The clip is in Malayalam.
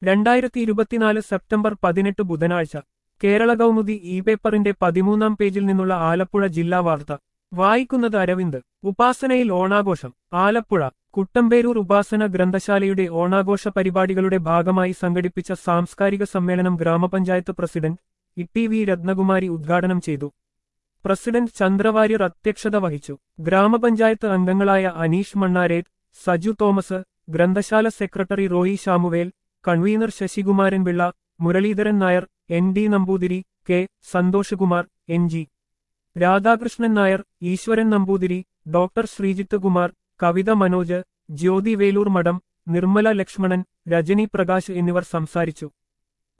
രണ്ടായിരത്തി ഇരുപത്തിനാല് സെപ്റ്റംബർ പതിനെട്ട് ബുധനാഴ്ച കേരള കൗമുദി ഇ പേപ്പറിന്റെ പതിമൂന്നാം പേജിൽ നിന്നുള്ള ആലപ്പുഴ ജില്ലാ വാർത്ത വായിക്കുന്നത് അരവിന്ദ് ഉപാസനയിൽ ഓണാഘോഷം ആലപ്പുഴ കുട്ടമ്പേരൂർ ഉപാസന ഗ്രന്ഥശാലയുടെ ഓണാഘോഷ പരിപാടികളുടെ ഭാഗമായി സംഘടിപ്പിച്ച സാംസ്കാരിക സമ്മേളനം ഗ്രാമപഞ്ചായത്ത് പ്രസിഡന്റ് ഇ വി രത്നകുമാരി ഉദ്ഘാടനം ചെയ്തു പ്രസിഡന്റ് ചന്ദ്രവാര്യർ അധ്യക്ഷത വഹിച്ചു ഗ്രാമപഞ്ചായത്ത് അംഗങ്ങളായ അനീഷ് മണ്ണാരേറ്റ് സജു തോമസ് ഗ്രന്ഥശാല secretary Roy Samuel convener Sasikumaran Pillai Muraleedharan Nair N D Namboothiri K Santhoshkumar N G Radhakrishnan Nair Eswaran Namboothiri doctor Sreejith Kumar Kavitha Manoj Jyothi Veloor Madom Nirmala Lakshmanan Rajani Prakash എന്നിവർ സംസാരിച്ചു